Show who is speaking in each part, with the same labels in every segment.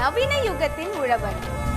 Speaker 1: நவீன யுகத்தின் உழவன்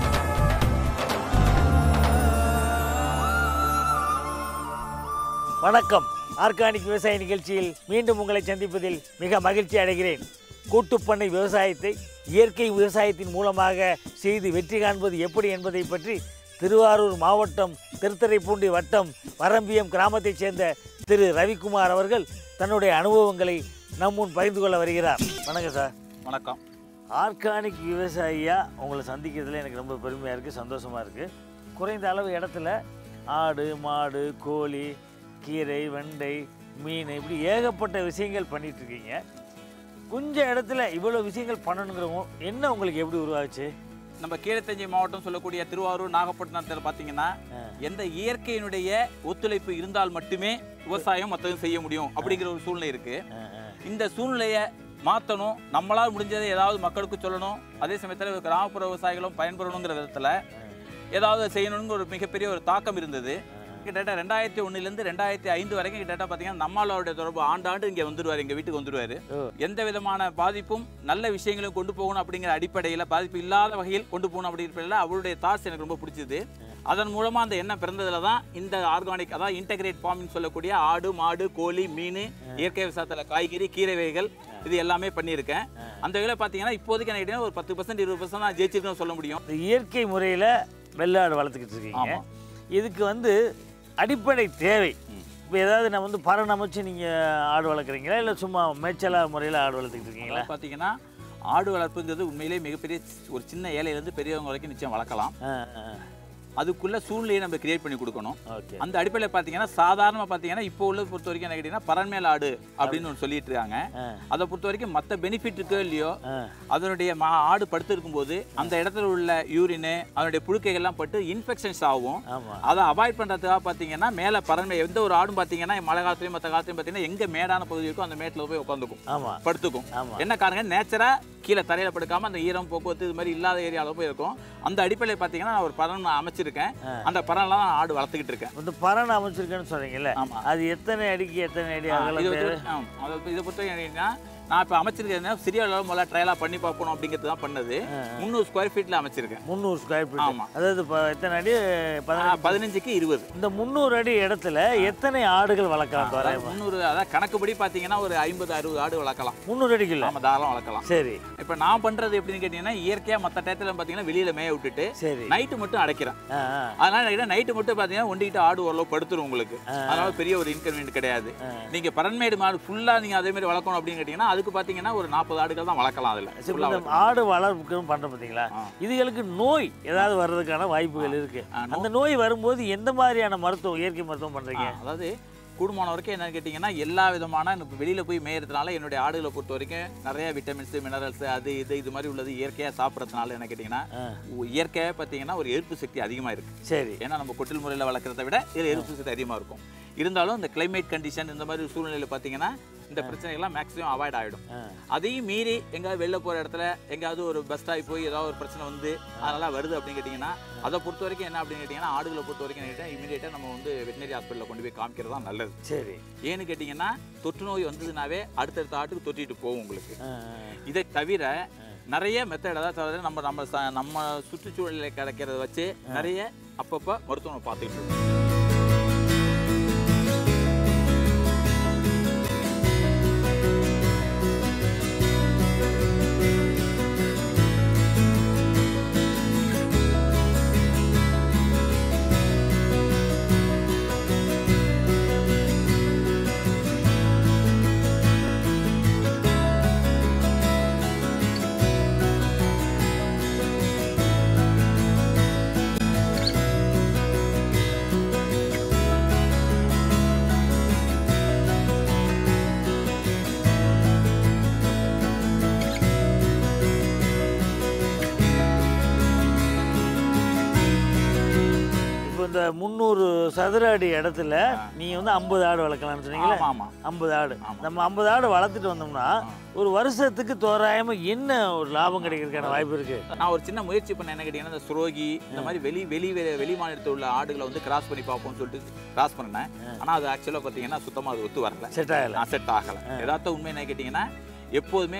Speaker 2: வணக்கம் ஆர்கானிக் விவசாய நிகழ்ச்சியில் மீண்டும் உங்களை சந்திப்பதில் மிக மகிழ்ச்சி அடைகிறேன் கூட்டுப்பண்ணை விவசாயத்தை இயற்கை விவசாயத்தின் மூலமாக செய்து வெற்றி காண்பது எப்படி என்பதை பற்றி திருவாரூர் மாவட்டம் திருத்துறைப்பூண்டி வட்டம் வரம்பியம் கிராமத்தைச் சேர்ந்த திரு ரவிக்குமார் அவர்கள் தன்னுடைய அனுபவங்களை நம் முன் பகிர்ந்து கொள்ள வருகிறார் வணக்கம் சார்
Speaker 3: வணக்கம்
Speaker 2: ஆர்கானிக் விவசாயியா உங்களை சந்திக்கிறதுல எனக்கு ரொம்ப பெருமையாக இருக்குது சந்தோஷமாக இருக்குது குறைந்த அளவு இடத்துல ஆடு மாடு கோழி கீரை வெண்டை மீன் இப்படி ஏகப்பட்ட விஷயங்கள் பண்ணிட்டு இருக்கீங்க கொஞ்சம் இடத்துல இவ்வளோ விஷயங்கள் பண்ணணுங்கிறவங்க என்ன உங்களுக்கு எப்படி உருவாச்சு
Speaker 3: நம்ம கீழத்தஞ்சை மாவட்டம் சொல்லக்கூடிய திருவாரூர் நாகப்பட்டினத்தில் பார்த்தீங்கன்னா
Speaker 2: ஆ.
Speaker 3: எந்த இயற்கையினுடைய ஒத்துழைப்பு இருந்தால் மட்டுமே விவசாயம் மற்றதும் செய்ய முடியும் அப்படிங்கிற ஒரு சூழ்நிலை இருக்கு
Speaker 2: ஆ, ஆ.
Speaker 3: இந்த சூழ்நிலையை மாற்றணும் நம்மளால் முடிஞ்சதை ஏதாவது மக்களுக்கு சொல்லணும் அதே சமயத்தில் கிராமப்புற விவசாயிகளும் பயன்பெறணுங்கிற விதத்தில் ஏதாவது செய்யணுங்கிற ஒரு மிகப்பெரிய ஒரு தாக்கம் இருந்தது கிட்டத்தட்ட ரெண்டாயிரத்தி ஒன்றுலேருந்து ரெண்டாயிரத்தி ஐந்து வரைக்கும் கிட்டத்தட்ட பார்த்தீங்கன்னா நம்மளோடைய தொடர்பு ஆண்டாண்டு இங்கே வந்துருவார் எங்கள் வீட்டுக்கு வந்துருவார்
Speaker 2: ஓ.
Speaker 3: எந்த விதமான பாதிப்பும் நல்ல விஷயங்களும் கொண்டு போகணும் அப்படிங்கிற அடிப்படையில் பாதிப்பு இல்லாத வகையில் கொண்டு போகணும் அப்படிங்கிற அவருடைய தாட்ஸ் எனக்கு ரொம்ப பிடிச்சது அதன் மூலமாக அந்த எண்ணம் பிறந்ததுல தான் இந்த ஆர்கானிக் அதாவது இன்டகிரேட் ஃபார்மிங் சொல்லக்கூடிய ஆடு மாடு கோழி மீன் இயற்கை விவசாயத்தில் காய்கறி கீரை வகைகள் இது எல்லாமே பண்ணியிருக்கேன் அந்த வகையில் பார்த்தீங்கன்னா இப்போதைக்கு எனக்கு கேட்டீங்கன்னா ஒரு பத்து பர்சன்ட் இருபது பர்சன்ட் நான் ஜெயிச்சிருக்கேன்னு சொல்ல முடியும்
Speaker 2: இந்த இயற்கை முறையில் வெள்ளாடு வளர்த்துக்கிட்டு இருக்கீங்க
Speaker 3: ஆமா.
Speaker 2: இதுக்கு வந்து அடிப்படை தேவை இப்போ ஏதாவது நான் வந்து பறன் அமைச்சு நீங்கள் ஆடு வளர்க்குறீங்களா இல்லை சும்மா மேய்ச்சலா முறையில் ஆடு வளர்த்துக்கிட்டு இருக்கீங்களா
Speaker 3: அதாவது பார்த்தீங்கன்னா ஆடு வளர்ப்புங்கிறது உண்மையிலேயே மிகப்பெரிய ஒரு சின்ன ஏழையிலேருந்து பெரியவங்க வரைக்கும் நிச்சயம் வளர்க்கலாம்
Speaker 2: ஆ ஆ
Speaker 3: அதுக்குள்ள சூழ்நிலையை நம்ம கிரியேட் பண்ணி கொடுக்கணும்
Speaker 2: ஓகே
Speaker 3: அந்த அடிப்படையில் பார்த்தீங்கன்னா சாதாரணமாக பார்த்தீங்கன்னா இப்போ உள்ள பொறுத்த வரைக்கும் என்ன கேட்டிங்கன்னா பரண்மேல் ஆடு அப்படின்னு ஒன்று சொல்லிட்டு இருக்காங்க
Speaker 2: ஆ
Speaker 3: அதை பொறுத்த வரைக்கும் மற்ற பெனிஃபிட் இருக்கோ இல்லையோ
Speaker 2: ஆ
Speaker 3: அதனுடைய மா ஆடு படுத்திருக்கும் போது அந்த இடத்துல உள்ள யூரின் அதனுடைய புழுக்கைகள்லாம் பட்டு இன்ஃபெக்ஷன்ஸ் ஆகும்
Speaker 2: ஆமாம்
Speaker 3: அதை அவாய்ட் பண்ணுறதுக்காக பார்த்தீங்கன்னா மேலே பறன்மை எந்த ஒரு ஆடும் பார்த்தீங்கன்னா மழை காலத்துலையும் மற்ற காலத்துலையும் பார்த்தீங்கன்னா எங்கே மேடான பகுதி இருக்கோ அந்த மேட்டில் போய் உட்காந்துக்கும்
Speaker 2: ஆமாம்
Speaker 3: படுத்துக்கும்
Speaker 2: ஆமாம்
Speaker 3: என்ன காரணம் நேச்சரா கீழே தரையில படுக்காம அந்த ஈரம் போக்குவரத்து இது மாதிரி இல்லாத ஏரியாவில் போய் இருக்கும் அந்த அடிப்படையில் பார்த்தீங்கன்னா நான் ஒரு பறன் நான் அமைச்சிருக்கேன் அந்த பறன்லாம் நான் ஆடு வளர்த்துக்கிட்டு இருக்கேன்
Speaker 2: இந்த பறன் அமைச்சிருக்கேன்னு சொல்றீங்கல்ல
Speaker 3: ஆமா.
Speaker 2: அது எத்தனை அடிக்கு எத்தனை அடி
Speaker 3: ஆ,
Speaker 2: அகலம்
Speaker 3: இது
Speaker 2: தேவை?
Speaker 3: வந்து- ஆ, அதை இதை பொறுத்த வரைக்கும் என்னன்னா, நான் இப்போ அமைச்சிருக்கேன் சிறிய அளவு முதல்ல ட்ரையலாக பண்ணி பார்க்கணும் அப்படிங்கிறது தான் பண்ணது முந்நூறு ஸ்கொயர் ஃபீட்டில் அமைச்சிருக்கேன்
Speaker 2: முந்நூறு ஸ்கொயர் ஃபீட்
Speaker 3: ஆமா.
Speaker 2: அதாவது இப்போ எத்தனை அடி
Speaker 3: ஆ,
Speaker 2: பதினஞ்சு
Speaker 3: பதினஞ்சுக்கு இருபது
Speaker 2: இந்த முந்நூறு அடி இடத்துல எத்தனை ஆடுகள் வளர்க்கலாம்
Speaker 3: அதாவது
Speaker 2: தோராயமா
Speaker 3: முந்நூறு அதாவது கணக்குப்படி பார்த்தீங்கன்னா ஒரு ஐம்பது அறுபது ஆடு வளர்க்கலாம்
Speaker 2: முந்நூறு அடிக்கு இல்லை
Speaker 3: ஆமா தாராளம் வளர்க்கலாம்
Speaker 2: சரி
Speaker 3: இப்போ நான் பண்றது எப்படின்னு கேட்டிங்கன்னா இயற்கையாக மற்ற டயத்தில் பார்த்தீங்கன்னா வெளியில மேய விட்டுட்டு
Speaker 2: சரி
Speaker 3: நைட்டு மட்டும் அடைக்கிறேன்
Speaker 2: ஆ ஆ
Speaker 3: அதனால நைட்டு மட்டும் பார்த்தீங்கன்னா ஒண்டிக்கிட்டு ஆடு ஓரளவு படுத்துரும் உங்களுக்கு அதனால பெரிய ஒரு இன்கன்வீனியன்ட் கிடையாது நீங்க பரன்மேடு மாடு ஃபுல்லா நீங்க அதே மாதிரி வளர்க்கணும் அப்படின்னு கேட்டீங்கன்னா அதுக்கு பார்த்தீங்கன்னா ஒரு நாற்பது ஆடுகள் தான் வளர்க்கலாம் அதுல
Speaker 2: சரி,
Speaker 3: ஃபுல்லா
Speaker 2: இப்ப இந்த ஆடு வளர்ப்புன்னு பண்ற பார்த்தீங்களா
Speaker 3: ஆ.
Speaker 2: இதுகளுக்கு நோய் ஏதாவது வர்றதுக்கான வாய்ப்புகள் இருக்கு
Speaker 3: ஆ, நோ-
Speaker 2: அந்த நோய் வரும்போது எந்த மாதிரியான மருத்துவம் இயற்கை மருத்துவம் பண்றீங்க
Speaker 3: ஆ, அதாவது கூடுமான வரைக்கும் என்னன்னு கேட்டிங்கன்னா எல்லா விதமான இப்போ வெளியில் போய் மேயறதுனால என்னுடைய ஆடுகளை பொறுத்த வரைக்கும் நிறைய விட்டமின்ஸ் மினரல்ஸ் அது இது இது மாதிரி உள்ளது இயற்கையாக சாப்பிட்றதுனால என்ன கேட்டிங்கன்னா
Speaker 2: ஆ.
Speaker 3: இயற்கையாக பார்த்தீங்கன்னா ஒரு எதிர்ப்பு சக்தி அதிகமாக இருக்குது
Speaker 2: சரி
Speaker 3: ஏன்னா நம்ம கொட்டில் முறையில் வளர்க்குறத விட இதில் எதிர்ப்பு சக்தி அதிகமாக இருக்கும் இருந்தாலும் இந்த கிளைமேட் கண்டிஷன் இந்த மாதிரி சூழ்நிலையில் பார்த்தீங்கன்னா இந்த பிரச்சனைகள்லாம் மேக்ஸிமம் அவாய்ட் ஆகிடும்
Speaker 2: ஆ.
Speaker 3: அதையும் மீறி எங்கேயாவது வெளில போகிற இடத்துல எங்கேயாவது ஒரு பஸ் ஆகி போய் ஏதாவது ஒரு பிரச்சனை வந்து அதெல்லாம் வருது அப்படின்னு கேட்டிங்கன்னா அதை பொறுத்த வரைக்கும் என்ன அப்படின்னு கேட்டிங்கன்னா ஆடுகளை பொறுத்த வரைக்கும் கேட்டால் இமீடியட்டாக நம்ம வந்து வெட்டினரி ஹாஸ்பிட்டலில் கொண்டு போய் காமிக்கிறது தான் நல்லது
Speaker 2: சரி
Speaker 3: ஏன்னு கேட்டிங்கன்னா தொற்று நோய் வந்ததுனாவே அடுத்தடுத்த ஆட்டுக்கு தொற்றிட்டு போகும் உங்களுக்கு
Speaker 2: ஆ,
Speaker 3: இதை தவிர நிறைய மெத்தட் அதாவது தவிர நம்ம நம்ம ச- நம்ம சுற்றுச்சூழலில் கிடைக்கிறத வச்சு நிறைய அப்பப்போ மருத்துவம் பார்த்துக்கிட்டு இருக்கோம்
Speaker 2: இப்போ இந்த முந்நூறு சதுர அடி இடத்துல நீங்க வந்து ஐம்பது ஆடு வளர்க்கலாம்னு சொன்னீங்களே
Speaker 3: ஆமாம் ஆமாம்
Speaker 2: ஐம்பது ஆடு
Speaker 3: ஆமா.
Speaker 2: நம்ம ஐம்பது ஆடு வளர்த்துட்டு வந்தோம்னா ஒரு வருஷத்துக்கு தோராயமா என்ன ஒரு லாபம் கிடைக்கிறதுக்கான வாய்ப்பு இருக்கு
Speaker 3: நான் ஒரு சின்ன முயற்சி பண்ண என்ன கேட்டீங்கன்னா இந்த சுரோகி இந்த மாதிரி வெளி வெளி வெளி- வெளி மாநிலத்தில் உள்ள ஆடுகளை வந்து கிராஸ் பண்ணி பார்ப்போம்னு சொல்லிட்டு கிராஸ் பண்ணேன் ஆனால் அது ஆக்சுவலாக பார்த்தீங்கன்னா சுத்தமாக அது ஒத்து வரல
Speaker 2: செட் ஆகல
Speaker 3: நான் செட் ஆகலை யதார்த்த உண்மை என்ன கேட்டிங்கன்னா எப்போதுமே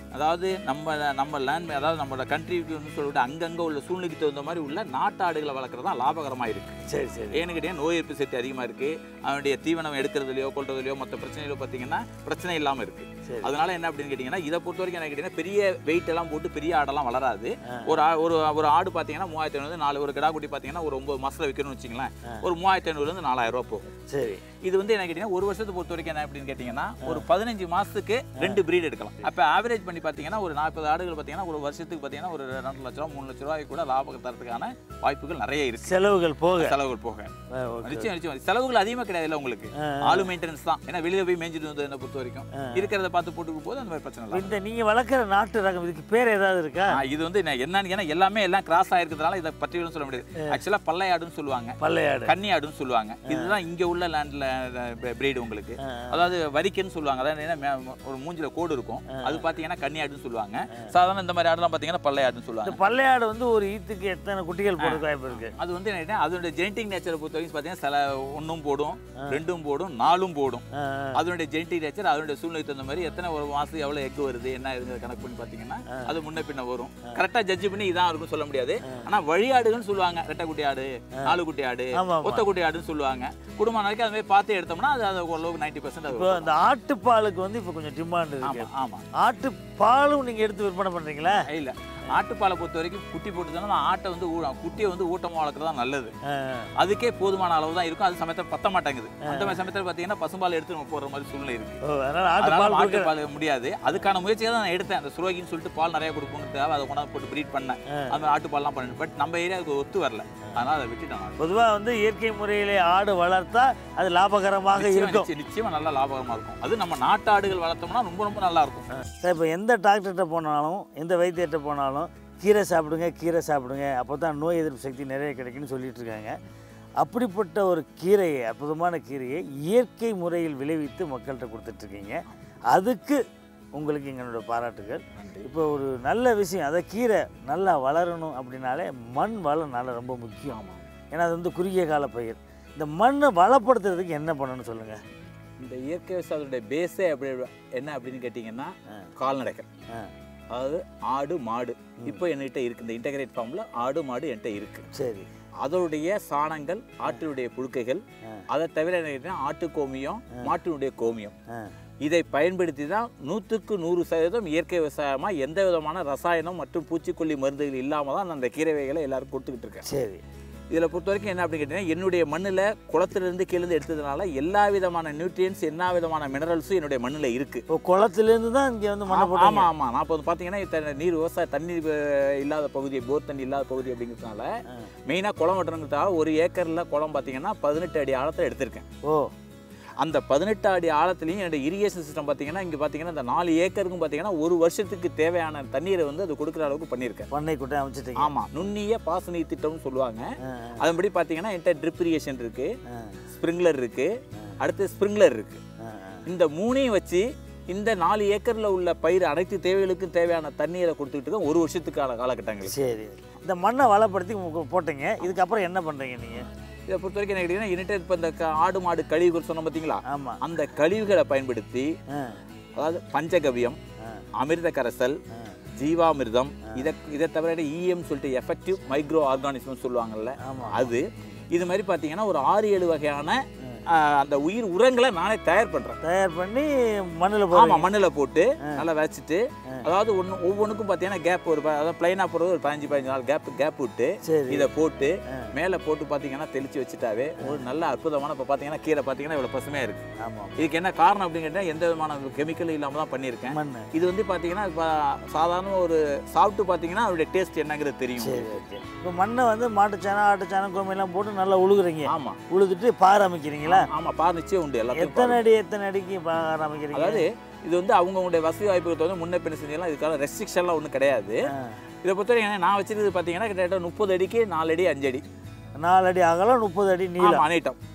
Speaker 3: அதாவது நம்ம நம்ம லேண்ட் அதாவது நம்மளோட கண்ட்ரிக்கு வந்து சொல்லிட்டு அங்கங்கே உள்ள சூழ்நிலைக்கு தகுந்த மாதிரி உள்ள நாட்டு ஆடுகளை வளர்க்குறது தான் லாபகரமாக இருக்குது
Speaker 2: சரி சரி
Speaker 3: ஏன்னு கேட்டீங்கன்னா நோய் எதிர்ப்பு சக்தி அதிகமாக இருக்குது அவனுடைய தீவனம் எடுக்கிறதுலையோ கொள்றதுலையோ மற்ற பிரச்சனைகளோ பார்த்தீங்கன்னா பிரச்சனை இல்லாமல் இருக்குது
Speaker 2: சரி
Speaker 3: அதனால என்ன அப்படின்னு கேட்டிங்கன்னா இதை பொறுத்த வரைக்கும் என்ன கேட்டிங்கன்னா பெரிய வெயிட் எல்லாம் போட்டு பெரிய ஆடெல்லாம் வளராது
Speaker 2: ஆ.
Speaker 3: ஒரு ஆ- ஒரு ஒரு ஆடு பார்த்தீங்கன்னா மூவாயிரத்தி ஐநூறு நாலு ஒரு கிடா குட்டி பார்த்தீங்கன்னா ஒரு ஒன்பது மாசத்துல விற்கணும்னு வச்சிங்களேன் ஒரு மூவாயிரத்தி ஐநூறுலேருந்து நாலாயிரம் ரூபா போகும்
Speaker 2: சரி
Speaker 3: இது வந்து என்ன கேட்டிங்கன்னா ஒரு வருஷத்தை பொறுத்த வரைக்கும் என்ன அப்படின்னு கேட்டிங்கன்னா ஒரு பதினஞ்சு மாசத்துக்கு ரெண்டு பிரீட் எடுக்கலாம் அப்போ ஆவரேஜ் பண்ணி பார்த்தீங்கன்னா ஒரு நாற்பது ஆடுகள் பார்த்தீங்கன்னா ஒரு வருஷத்துக்கு பார்த்தீங்கன்னா ஒரு ரெண்டு லட்ச ரூபா மூணு லட்ச ரூபாய்க்கு கூட லாபம் தரத்துக்கான வாய்ப்புகள் நிறைய இருக்கு
Speaker 2: செலவுகள் போக
Speaker 3: செலவுகள் போக
Speaker 2: ஆ, ஓகே.
Speaker 3: நிச்சயம் நிச்சயம் செலவுகள் அதிகமாக கிடையாதுல்ல உங்களுக்கு
Speaker 2: ஆ,
Speaker 3: ஆளு மெயின்டெனன்ஸ் தான் ஏன்னா வெளியில போய் மேய்ஞ்சிட்டு வந்தது என்ன பொறுத்த வரைக்கும்
Speaker 2: ஆ.
Speaker 3: இருக்கிறத பார்த்து போட்டுக்கும் போது அந்த மாதிரி பிரச்சனை இல்லை
Speaker 2: இந்த நீங்க வளர்க்குற நாட்டு ரகம் இதுக்கு பேர் ஏதாவது இருக்கா
Speaker 3: ஆ, இது வந்து என்ன- என்னன்னு ஏன்னா எல்லாமே எல்லாம் கிராஸ் ஆயிருக்கிறதுனால இதை பற்றி சொல்ல முடியாது ஆக்சுவலாக பல்லை ஆடுன்னு சொல்லுவாங்க
Speaker 2: பல்லையாடு
Speaker 3: கன்னி ஆடுன்னு சொல்லுவாங்க இதுதான் இங்க உள்ள லேண்ட்ல பிரீடு உங்களுக்கு
Speaker 2: ஆ.
Speaker 3: அதாவது வரிக்கன்னு சொல்லுவாங்க அதாவது என்ன மே- ஒரு மூஞ்சில கோடு இருக்கும் அது பாத்தீங்கன்னா கன்னி ஆடுன்னு சொல்லுவாங்க சாதாரண இந்த மாதிரி ஆடுலாம் பாத்தீங்கன்னா பல்லை ஆடுன்னு
Speaker 2: இந்த
Speaker 3: சொல்லுவாங்க
Speaker 2: பல்லையாடு வந்து ஒரு ஈத்துக்கு எத்தனை குட்டிகள் போடுறதுக்கு வாய்ப்பு இருக்கு
Speaker 3: அது வந்து என்ன அதோட ஜெனட்டிக் நேச்சரை பொறுத்த வரைக்கும் பார்த்தீங்கன்னா சில ஒன்றும் போடும் ரெண்டும் போடும் நாலும் போடும்
Speaker 2: ஆ,
Speaker 3: அதனுடைய ஜெனட்டிக் நேச்சர் அதனுடைய சூழ்நிலை தகுந்த மாதிரி எத்தனை ஒரு மாசம் எவ்வளவு எக் வருது என்ன இருக்குறது கணக்கு பண்ணி பார்த்தீங்கன்னா அது முன்ன பின்ன வரும் கரெக்டாக ஜட்ஜ் பண்ணி இதான் இருக்கும் சொல்ல முடியாது ஆனா வழியாடுகள்னு சொல்லுவாங்க ரெட்டை குட்டி ஆடு நாலு குட்டி ஆடு
Speaker 2: ஆமா ஆமா
Speaker 3: ஒத்த குட்டி ஆடுன்னு சொல்லுவாங்க குடும்ப நாளைக்கு அது மாதிரி பார்த்து எடுத்தோம்னா அது அது ஓரளவுக்கு நைன்டி பர்சன்ட்
Speaker 2: இப்போ இந்த ஆட்டுப்பாலுக்கு வந்து இப்போ கொஞ்சம் டிமாண்ட் இருக்கு
Speaker 3: ஆமா ஆமா
Speaker 2: ஆட்டுப்பாலும் நீங்க எடுத்து விற்பனை பண்றீங்களா
Speaker 3: இல்ல ஆட்டுப்பாலை பொறுத்த வரைக்கும் குட்டி போட்டுதானே ஆட்டை வந்து ஊ- குட்டியை வந்து ஊட்டமா வளர்க்குறது தான் நல்லது
Speaker 2: ஆ,
Speaker 3: அதுக்கே போதுமான அளவு தான் இருக்கும் அது சமயத்தில் பத்த மாட்டேங்குது அந்த மாதிரி சமயத்தில் பார்த்தீங்கன்னா பசும்பால் எடுத்து நம்ம போடுற மாதிரி சூழ்நிலை இருக்கு
Speaker 2: ஓ அதனால
Speaker 3: அதனால
Speaker 2: ஆட்டுப்பால் கொடுக்க
Speaker 3: ஆட்டுப்பால் முடியாது அதுக்கான முயற்சியை தான் நான் எடுத்தேன் அந்த சுரோகின்னு சொல்லிட்டு பால் நிறைய கொடுக்கணுங்கிறதுக்காக அதை கொண்டாந்து போட்டு ப்ரீட் பண்ணேன் அந்த மாதிரி ஆட்டுப்பால்லாம் பண்ணேன் பட் நம்ம ஏரியாவுக்கு ஒத்து வரல அதனால அதை விட்டுட்டேன் நான்.
Speaker 2: பொதுவா வந்து இயற்கை முறையிலே ஆடு வளர்த்தா அது லாபகரமாக
Speaker 3: நிச்சயமா,
Speaker 2: இருக்கும்
Speaker 3: நிச்சயம், நிச்சயமா நல்லா லாபகரமா இருக்கும் அது நம்ம நாட்டு ஆடுகள் வளர்த்தோம்னா ரொம்ப ரொம்ப நல்லா இருக்கும்
Speaker 2: சார் இப்போ எந்த டாக்டர்கிட்ட போனாலும் எந்த வைத்தியர்கிட்ட போனாலும் கீரை சாப்பிடுங்க கீரை சாப்பிடுங்க அப்போ தான் நோய் எதிர்ப்பு சக்தி நிறைய கிடைக்குன்னு சொல்லிட்டு இருக்காங்க அப்படிப்பட்ட ஒரு கீரையை அற்புதமான கீரையை இயற்கை முறையில் விளைவித்து மக்கள்கிட்ட கொடுத்துட்ருக்கீங்க அதுக்கு உங்களுக்கு எங்களோட பாராட்டுகள் இப்போ ஒரு நல்ல விஷயம் அதை கீரை நல்லா வளரணும் அப்படின்னாலே மண் வளம் நல்லா ரொம்ப முக்கியம் ஏன்னா அது வந்து குறுகிய கால பயிர் இந்த மண்ணை வளப்படுத்துறதுக்கு என்ன பண்ணணும்னு சொல்லுங்கள்
Speaker 3: இந்த இயற்கை விவசாயத்துடைய பேஸே அப்படி என்ன அப்படின்னு கேட்டிங்கன்னா கால்நடைகள்
Speaker 2: ஆ
Speaker 3: அதாவது ஆடு மாடு இப்போ என்கிட்ட இருக்கு இந்த இன்டகிரேட் ஃபார்மில் ஆடு மாடு என்கிட்ட இருக்கு
Speaker 2: சரி
Speaker 3: அதோடைய சாணங்கள் ஆட்டினுடைய புழுக்கைகள்
Speaker 2: ஆ.
Speaker 3: அதை தவிர என்ன கேட்டீங்கன்னா ஆட்டு கோமியம் மாட்டினுடைய கோமியம்
Speaker 2: ஆ
Speaker 3: இதை பயன்படுத்தி தான் நூற்றுக்கு நூறு சதவீதம் இயற்கை விவசாயமாக எந்த விதமான ரசாயனம் மற்றும் பூச்சிக்கொல்லி மருந்துகள் இல்லாமல் தான் நான் அந்த கீரை வகைகளை எல்லாரும் கொடுத்துக்கிட்டு இருக்கேன்
Speaker 2: சரி
Speaker 3: இதில் பொறுத்த வரைக்கும் என்ன அப்படின்னு கேட்டிங்கன்னா என்னுடைய மண்ணில் குளத்துலேருந்து கீழேருந்து எடுத்ததுனால எல்லா விதமான நியூட்ரியன்ஸ் எல்லா விதமான மினரல்ஸும் என்னுடைய மண்ணில் இருக்குது
Speaker 2: இப்போ குளத்துலேருந்து தான் இங்கே வந்து மண்ணை போட்டு
Speaker 3: ஆமாம் ஆமாம் நான் இப்போ வந்து பார்த்தீங்கன்னா இத்தனை நீர் விவசாய தண்ணீர் அஹ், இல்லாத பகுதி போர் தண்ணி இல்லாத பகுதி அப்படிங்கிறதுனால மெயினாக குளம் வெட்டணுங்கிறதுக்காக ஒரு ஏக்கரில் குளம் பார்த்தீங்கன்னா பதினெட்டு அடி ஆழத்தில் எடுத்திருக்கேன்
Speaker 2: ஓ
Speaker 3: அந்த பதினெட்டு அடி ஆழத்துலையும் என்னோட இரிகேஷன் சிஸ்டம் பார்த்தீங்கன்னா இங்கே பார்த்தீங்கன்னா இந்த நாலு ஏக்கருக்கும் பார்த்தீங்கன்னா ஒரு வருஷத்துக்கு தேவையான தண்ணீரை வந்து அது கொடுக்குற அளவுக்கு பண்ணியிருக்கேன்
Speaker 2: பண்ணை குட்டை அமைச்சிட்டீங்க
Speaker 3: ஆமாம் நுண்ணிய பாசனீர் திட்டம்னு சொல்லுவாங்க
Speaker 2: ஆ,
Speaker 3: அதன்படி பார்த்தீங்கன்னா என்கிட்ட ட்ரிப் இரிகேஷன் இருக்குது
Speaker 2: ஆ,
Speaker 3: ஸ்ப்ரிங்க்லர் இருக்குது அடுத்து ஸ்ப்ரிங்க்லர் இருக்குது
Speaker 2: ஆ, ஆ.
Speaker 3: இந்த மூணையும் வச்சு இந்த நாலு ஏக்கரில் உள்ள பயிர் அனைத்து தேவைகளுக்கும் தேவையான தண்ணீரை கொடுத்துக்கிட்டு இருக்கேன் ஒரு வருஷத்துக்கான காலகட்டங்கள்
Speaker 2: சரி இந்த மண்ணை வளப்படுத்தி உங்க போட்டீங்க இதுக்கப்புறம் என்ன பண்ணுறீங்க நீங்கள்
Speaker 3: இதை பொறுத்த வரைக்கும் என்ன கேட்டீங்கன்னா என்கிட்ட இப்போ இந்த க- ஆடு மாடு கழிவுகள் சொன்னோம் பார்த்தீங்களா
Speaker 2: ஆமாம்
Speaker 3: அந்த கழிவுகளை பயன்படுத்தி
Speaker 2: ஆ
Speaker 3: அதாவது பஞ்சகவியம்
Speaker 2: ஆ.
Speaker 3: அமிர்த கரைசல்
Speaker 2: ஆ.
Speaker 3: ஜீவாமிர்தம் இதை இதை தவிர இஎம் சொல்லிட்டு எஃபெக்டிவ் மைக்ரோ ஆர்கானிசம் சொல்லுவாங்கல்ல
Speaker 2: ஆமாம்
Speaker 3: அது இது மாதிரி பார்த்தீங்கன்னா ஒரு ஆறு ஏழு வகையான ஆ, அந்த உயிர் உரங்களை நானே தயார் பண்ணுறேன்
Speaker 2: தயார் பண்ணி மண்ணில்
Speaker 3: ஆமா
Speaker 2: போடுங்க
Speaker 3: மண்ணில் போட்டு நல்லா வச்சுட்டு அதாவது ஒன்று ஒவ்வொன்றுக்கும் பார்த்தீங்கன்னா கேப் ஒரு ப- அதாவது பிளைனாக போகிறது ஒரு பதினஞ்சு பதினஞ்சு நாள் கேப் கேப் விட்டு
Speaker 2: சரி
Speaker 3: இதை போட்டு மேலே போட்டு பார்த்தீங்கன்னா தெளிச்சு வச்சுட்டாவே ஒரு நல்ல அற்புதமான இப்போ பார்த்தீங்கன்னா கீரை பார்த்தீங்கன்னா இவ்வளோ பசுமையாக இருக்குது
Speaker 2: ஆமாம்
Speaker 3: இதுக்கு என்ன காரணம் அப்படின்னு கேட்டால் எந்த விதமான கெமிக்கல் இல்லாமல் தான் பண்ணியிருக்கேன்
Speaker 2: மண்
Speaker 3: இது வந்து பார்த்தீங்கன்னா இப்போ சாதாரண ஒரு சாப்பிட்டு பார்த்தீங்கன்னா அதோடைய டேஸ்ட் என்னங்கிறது தெரியும்
Speaker 2: சரி ஓகே இப்போ மண்ணை வந்து மாட்டுச்சாணம் ஆட்டுச்சாணம் கோமையெல்லாம் போட்டு நல்லா உழுகுறீங்க
Speaker 3: ஆமாம்
Speaker 2: உழுதுட்டு பார் அமைக்கிறீங்களா
Speaker 3: ஆமாம் பார் நிச்சயம் உண்டு எல்லாத்தையும்
Speaker 2: எத்தனை அடி எத்தனை அடிக்கு பார் அமைக்கிறீங்க
Speaker 3: அதாவது இது வந்து அவங்கவுங்களுடைய வசதி வாய்ப்புகள் வந்து முன்ன பின்ன செஞ்சலாம் இதுக்கான ரெஸ்ட்ரிக்ஷன்லாம் ஒன்றும் கிடையாது
Speaker 2: ஆ.
Speaker 3: இதை பொறுத்தவரைக்கும் நான் வச்சிருக்கிறது பார்த்தீங்கன்னா கிட்டத்தட்ட முப்பது அடிக்கு நாலு அடி அஞ்சு அடி
Speaker 2: நாலு அடி அகலம் முப்பது அடி நீளம்
Speaker 3: ஆமாம் அனைட்டம்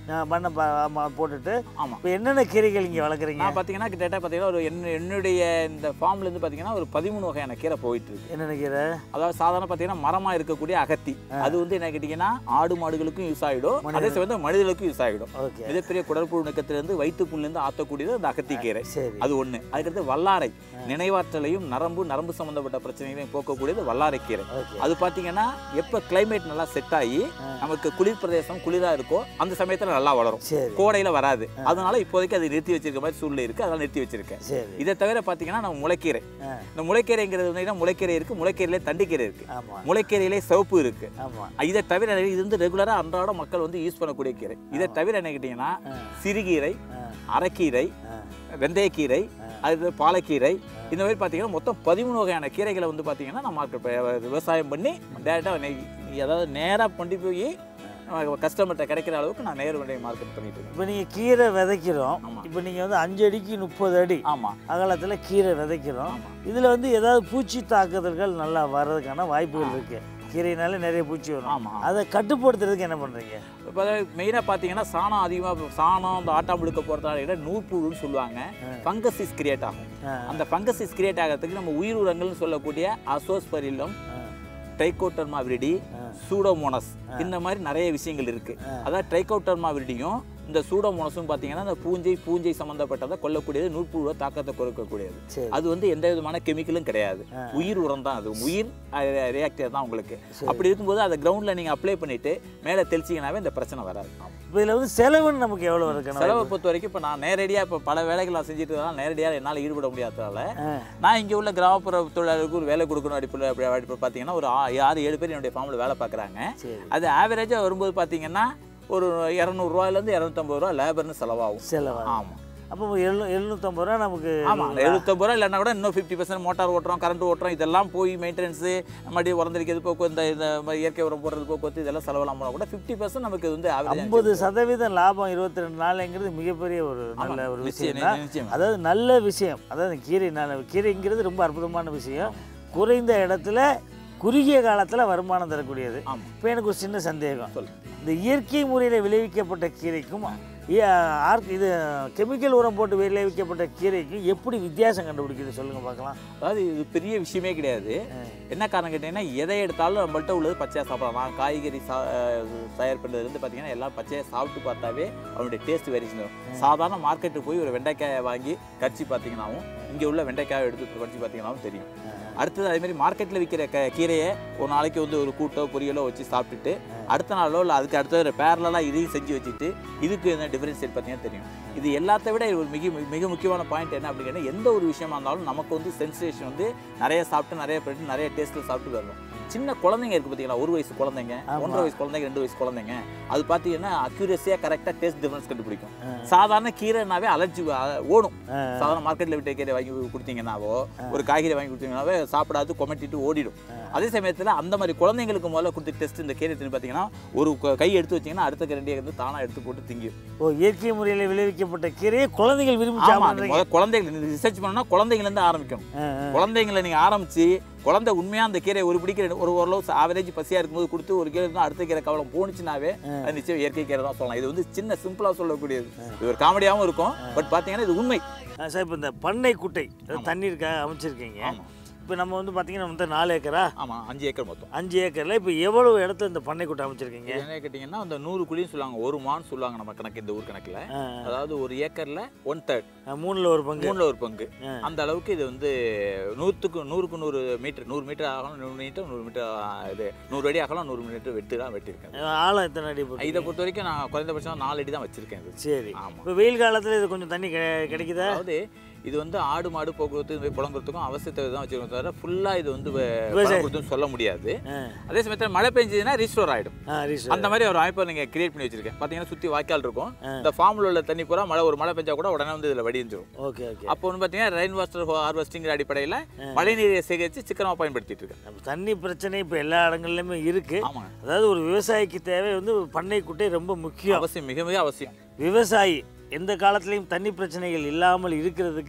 Speaker 2: நான் பண்ண ப- ஆமா, போட்டுட்டு
Speaker 3: ஆமாம்
Speaker 2: இப்போ என்னென்ன கீரைகள் இங்கே வளர்க்குறீங்க
Speaker 3: நான் பார்த்தீங்கன்னா கிட்டத்தட்ட பார்த்தீங்கன்னா ஒரு என்ன என்னுடைய இந்த ஃபார்ம்லேருந்து பார்த்தீங்கன்னா ஒரு பதிமூணு வகையான கீரை போயிட்டு இருக்கு
Speaker 2: என்னென்ன கீரை
Speaker 3: அதாவது சாதாரண பார்த்தீங்கன்னா மரமாக இருக்கக்கூடிய அகத்தி அது வந்து என்ன கேட்டிங்கன்னா ஆடு மாடுகளுக்கும் யூஸ் ஆகிடும் அதே சமயத்தில் மனிதர்களுக்கும் யூஸ் ஆகிடும்
Speaker 2: ஓகே
Speaker 3: மிகப்பெரிய குடற்புழு நுக்கத்திலிருந்து வயிற்றுப்புண்ணிலேருந்து ஆற்றக்கூடியது அந்த அகத்தி கீரை
Speaker 2: சரி
Speaker 3: அது ஒன்று அதுக்கடுத்து வல்லாரை நினைவாற்றலையும் நரம்பு நரம்பு சம்மந்தப்பட்ட பிரச்சனைகளையும் போக்கக்கூடியது வல்லாரை கீரை
Speaker 2: ஓகே
Speaker 3: அது பார்த்தீங்கன்னா எப்போ கிளைமேட் நல்லா செட் ஆகி நமக்கு குளிர் பிரதேசம் குளிராக இருக்கோ அந்த சமயத்தில் நல்லா வளரும்
Speaker 2: சரி
Speaker 3: கோடையில் வராது அதனால இப்போதைக்கு அது நிறுத்தி வச்சிருக்க மாதிரி சூழ்நிலை இருக்குது அதெல்லாம் நிறுத்தி வச்சிருக்கேன்
Speaker 2: சரி
Speaker 3: இதை தவிர பார்த்தீங்கன்னா நம்ம முளைக்கீரை
Speaker 2: ஆ
Speaker 3: இந்த முளைக்கீரைங்கிறது வந்து முளைக்கீரை இருக்குது முளைக்கீரையிலே தண்டிக்கீரை இருக்குது
Speaker 2: ஆமாம்
Speaker 3: முளைக்கீரையிலே சிவப்பு இருக்குது
Speaker 2: ஆமாம்
Speaker 3: இதை தவிர இது வந்து ரெகுலராக அன்றாட மக்கள் வந்து யூஸ் பண்ணக்கூடிய கீரை இதை தவிர என்ன கேட்டிங்கன்னா சிறுகீரை
Speaker 2: ஆ
Speaker 3: அரைக்கீரை
Speaker 2: ஆ
Speaker 3: வெந்தயக்கீரை அது பாலக்கீரை இந்த மாதிரி பார்த்தீங்கன்னா மொத்தம் பதிமூணு வகையான கீரைகளை வந்து பார்த்தீங்கன்னா நம்ம market விவசாயம் பண்ணி டேரெக்டாக அதாவது நேராக கொண்டு போய் கஸ்டமர்கிட்ட கிடைக்கிற அளவுக்கு நான் நேரு வண்டியை மார்க்கெட் பண்ணிட்டு இருக்கேன்
Speaker 2: இப்போ நீங்கள் கீரை விதைக்கிறோம்
Speaker 3: ஆமா.
Speaker 2: இப்போ நீங்கள் வந்து அஞ்சு அடிக்கு முப்பது அடி
Speaker 3: ஆமாம்
Speaker 2: அகலத்தில் கீரை விதைக்கிறோம்
Speaker 3: ஆமா.
Speaker 2: இதில் வந்து ஏதாவது பூச்சி தாக்குதல்கள் நல்லா வர்றதுக்கான வாய்ப்புகள் இருக்கு கீரைனால நிறைய பூச்சி வரும்
Speaker 3: ஆமாம்
Speaker 2: அதை கட்டுப்படுத்துறதுக்கு என்ன பண்ணுறீங்க
Speaker 3: இப்போ மெயினாக பார்த்தீங்கன்னா சாணம் அதிகமாக சாணம் இந்த ஆட்டாம் முழுக்க போகிறதால விட நூற்புழுன்னு சொல்லுவாங்க ஃபங்கசிஸ் கிரியேட் ஆகும் அந்த ஃபங்கசிஸ் கிரியேட் ஆகிறதுக்கு நம்ம உயிர் உரங்கள்னு சொல்லக்கூடிய அசோஸ்பரிலம் ட்ரைகோட்டர்மா விரிடி சூடோமோனஸ் இந்த மாதிரி நிறைய விஷயங்கள் இருக்கு அதாவது ட்ரைகோட்டர்மா விரிடியும் இந்த சூடோமோனஸும் பார்த்தீங்கன்னா இந்த பூஞ்சை பூஞ்சை சம்மந்தப்பட்டதை கொல்லக்கூடியது நூற்புழுவை தாக்கத்தை குறைக்கக்கூடியது
Speaker 2: சரி
Speaker 3: அது வந்து எந்த விதமான கெமிக்கலும் கிடையாது உயிர் உரம் தான் அது உயிர் ரியாக்டர் தான் உங்களுக்கு அப்படி இருக்கும்போது அதை கிரவுண்டில் நீங்கள் அப்ளை பண்ணிட்டு மேலே தெளிச்சிங்கனாவே இந்த பிரச்சனை வராது
Speaker 2: இப்போ இதில் வந்து செலவுன்னு நமக்கு எவ்வளோ இருக்கணும்
Speaker 3: செலவை பொறுத்த வரைக்கும் இப்போ நான் நேரடியாக இப்போ பல வேலைகள் நான் செஞ்சுட்டு இருக்கேன் நேரடியாக என்னால் ஈடுபட முடியாததால
Speaker 2: ஆ.
Speaker 3: நான் இங்கே உள்ள கிராமப்புற தொழிலாளர்களுக்கு ஒரு வேலை கொடுக்கணும் அடிப்படையில் அப்படி அடிப்படை பார்த்தீங்கன்னா ஒரு ஆ- ஆறு ஏழு பேர் என்னுடைய ஃபார்மில் வேலை பார்க்குறாங்க
Speaker 2: சரி
Speaker 3: அது ஆவரேஜாக வரும்போது பார்த்தீங்கன்னா ஒரு இரநூறுவாயிலேருந்து இரநூத்தம்பது ரூபா லேபர்னு செலவாகும்
Speaker 2: செலவு
Speaker 3: ஆமாம்
Speaker 2: அப்போ எழுநூ எழுநூற்றம்பது ரூபா நமக்கு
Speaker 3: ஆமாம் எழுபத்தம்பது ரூபா இல்லைன்னா கூட இன்னும் ஃபிஃப்டி பர்சன்ட் மோட்டார் ஓட்டுறோம் கரண்ட் ஓட்டுறோம் இதெல்லாம் போய் மெயின்டெனன்ஸு மறுபடியும் உரந்தடிக்கிறது போக்கு இந்த இந்த மாதிரி இயற்கை உரம் போடுறது போக்குவரத்து இதெல்லாம் செலவெல்லாம் போனால் கூட ஃபிஃப்டி பர்சன்ட் நமக்கு இது வந்து ஆவரேஜ்
Speaker 2: ஐம்பது சதவீதம் லாபம் இருபத்தி ரெண்டு நாளுங்கிறது மிகப்பெரிய ஒரு நல்ல ஒரு விஷயம் தான்
Speaker 3: நிச்சயம்
Speaker 2: அதாவது நல்ல விஷயம் அதாவது கீரை நல்ல கீரைங்கிறது ரொம்ப அற்புதமான விஷயம் குறைந்த இடத்துல குறுகிய காலத்தில் வருமானம் தரக்கூடியது
Speaker 3: ஆமாம்
Speaker 2: இப்போ எனக்கு ஒரு சின்ன சந்தேகம்
Speaker 3: சொல்லு.
Speaker 2: இந்த இயற்கை முறையில் விளைவிக்கப்பட்ட கீரைக்கும் இ- ஆர்க் இது கெமிக்கல் உரம் போட்டு விளைவிக்கப்பட்ட கீரைக்கும் எப்படி வித்தியாசம் கண்டுபிடிக்குது சொல்லுங்கள் பார்க்கலாம்
Speaker 3: அதாவது இது பெரிய விஷயமே கிடையாது என்ன காரணம் கேட்டிங்கன்னா எதை எடுத்தாலும் நம்மள்ட்ட உள்ளது பச்சையாக சாப்பிடலாம் நான் காய்கறி சா அஹ் தயார் பண்ணுறதுலேருந்து பார்த்தீங்கன்னா எல்லாம் பச்சையாக சாப்பிட்டு பார்த்தாவே அவனுடைய டேஸ்ட் வேரியேஷன் வரும் சாதாரண மார்க்கெட்டுக்கு போய் ஒரு வெண்டைக்காயை வாங்கி கடிச்சு பார்த்தீங்கன்னாவும் இங்கே உள்ள வெண்டைக்காயை எடுத்து கடிச்சு பார்த்தீங்கன்னாவும் தெரியும் அடுத்தது அதே மாதிரி மார்க்கெட்டில் விற்கிற க கீரையை ஒரு நாளைக்கு வந்து ஒரு கூட்டோ பொரியலோ வச்சு சாப்பிட்டுட்டு அடுத்த நாளோ இல்லை அதுக்கு அடுத்த பேரலாக இதையும் செஞ்சு வச்சுட்டு இதுக்கு என்ன டிஃபரன்ஷியேட் பார்த்தீங்கன்னா தெரியும் இது எல்லாத்த விட ஒரு மிக மிக முக்கியமான பாயிண்ட் என்ன அப்படின்னா எந்த ஒரு விஷயமா இருந்தாலும் நமக்கு வந்து சென்சேஷன் வந்து நிறைய சாப்பிட்டு நிறைய பண்ணிட்டு நிறைய டேஸ்ட்டில் சாப்பிட்டு வரணும் சின்ன குழந்தைங்க இருக்குது பார்த்தீங்களா ஒரு வயசு குழந்தைங்க ஒன்றரை வயசு குழந்தைங்க ரெண்டு வயசு குழந்தைங்க அது பார்த்தீங்கன்னா அக்யூரஸியாக கரெக்டாக டேஸ்ட் டிஃபரன்ஸ் கண்டுபிடிக்கும் சாதாரண கீரைனாவே அலர்ஜி வ- ஓடும் சாதாரண மார்க்கெட்டில் விட்ட கீரை வாங்கி கொடுத்தீங்கன்னாவோ ஒரு காய்கறி வாங்கி கொடுத்தீங்கன்னாவே சாப்பிடாது கொமட்டிட்டு ஓடிடும் அதே சமயத்தில் அந்த மாதிரி குழந்தைங்களுக்கு முதல்ல கொடுத்து டெஸ்ட் இந்த கீரை தின்னு பார்த்தீங்கன்னா ஒரு க- கை எடுத்து வச்சீங்கன்னா அடுத்த கரண்டியை வந்து தானாக எடுத்து போட்டு திங்கும்
Speaker 2: ஓ இயற்கை முறையில் விளைவிக்கப்பட்ட கீரையை குழந்தைகள் விரும்பி
Speaker 3: ஆமா
Speaker 2: சாப்பிட்றீங்க
Speaker 3: முதல்ல குழந்தைகள் ரிசர்ச் பண்ணணும்னா குழந்தைங்கலேருந்து ஆரம்பிக்கணும் குழந்தைங்களை நீங்கள் ஆரம்பிச்சு குழந்தை உண்மையாக அந்த கீரை ஒரு பிடிக்கிற ஒரு ஓரளவு ஆவரேஜ் பசியாக இருக்கும்போது கொடுத்து ஒரு கீரை இருந்தால் அடுத்த கீரை கவலம் போணுச்சுனாவே அது நிச்சயம் இயற்கை கீரை தான் சொல்லலாம் இது வந்து சின்ன சிம்பிளாக சொல்லக்கூடியது இது ஒரு காமெடியாகவும் இருக்கும் பட் பார்த்தீங்கன்னா இது உண்மை
Speaker 2: ஆ, சார் இப்போ இந்த பண்ணை குட்டை அதாவது தண்ணீருக்காக அமைச்சிருக்கீங்க
Speaker 3: ஆமாம்
Speaker 2: இப்போ நம்ம வந்து பார்த்தீங்கன்னா வந்து நாலு ஏக்கரா
Speaker 3: ஆமாம் அஞ்சு ஏக்கர் மொத்தம்
Speaker 2: அஞ்சு ஏக்கரில் இப்போ எவ்வளவு இடத்துல இந்த பண்ணை குட்டை அமைச்சிருக்கீங்க
Speaker 3: இது என்ன கேட்டிங்கன்னா அந்த நூறு குழின்னு சொல்லுவாங்க ஒரு மான்னு சொல்லுவாங்க நம்ம கணக்கு இந்த ஊர் கணக்கில்
Speaker 2: ஆ,
Speaker 3: அதாவது ஒரு ஏக்கரில் ஒன் தேர்ட்
Speaker 2: ஆ, மூணுல ஒரு பங்கு
Speaker 3: மூணில் ஒரு பங்கு
Speaker 2: ஆ.
Speaker 3: அந்த அளவுக்கு இது வந்து நூற்றுக்கு நூறுக்கு நூறு மீட்டர் நூறு மீட்டர் ஆகலாம் நூறு மீட்டர் நூறு மீட்டர் இது நூறு அடி ஆகலாம் நூறு மீட்டர் வெட்டு தான் வெட்டியிருக்கேன்
Speaker 2: ஆ, ஆழம் எத்தனை அடி போட்டு
Speaker 3: இதை பொறுத்த வரைக்கும் நான் குறைந்தபட்சம் நாலு அடி தான் வச்சிருக்கேன் இது
Speaker 2: சரி
Speaker 3: ஆமாம்
Speaker 2: இப்போ வெயில் காலத்தில் இது கொஞ்சம் தண்ணி கெ- கிடைக்குதா
Speaker 3: அதாவது இது வந்து ஆடு மாடு போக்குவரத்து இந்த மாதிரி புழங்குறதுக்கும் அவசியத்தை தான் வச்சிருக்கோம் தவிர ஃபுல்லாக இது வந்து வே-
Speaker 2: விவசாயம்.
Speaker 3: புழங்குறதுன்னு சொல்ல முடியாது
Speaker 2: ஆ
Speaker 3: அதே சமயத்தில் மழை பெஞ்சதுன்னா ரீஸ்டோர் ஆகிடும்
Speaker 2: ஆ ரீஸ்
Speaker 3: அந்த மாதிரி ஒரு அமைப்பை நீங்கள் கிரியேட் பண்ணி வச்சிருக்கேன் பார்த்தீங்கன்னா சுற்றி வாய்க்கால் இருக்கும் இந்த ஃபார்மில் உள்ள தண்ணி பூரா மழை ஒரு மழை பெஞ்சா கூட உடனே வந்து இதில் வடிஞ்சிரும்
Speaker 2: ஓகே ஓகே
Speaker 3: அப்போ வந்து பார்த்தீங்கன்னா ரெயின் வாட்டர் ஹார்வெஸ்டிங்கிற அடிப்படையில் மழை நீரை சேகரித்து சிக்கனமாக பயன்படுத்திட்டு இருக்கேன்
Speaker 2: நம்ம தண்ணி பிரச்சனை இப்போ எல்லா இடங்கள்லையுமே இருக்கு
Speaker 3: ஆமாங்க
Speaker 2: அதாவது ஒரு விவசாயிக்கு தேவை வந்து பண்ணை குட்டை ரொம்ப முக்கியம்
Speaker 3: அவசியம் மிக மிக அவசியம்
Speaker 2: விவசாயி எந்த காலத்துலையும் தண்ணி பிரச்சனைகள் இல்லாமல் இருக்கிறதுக்கு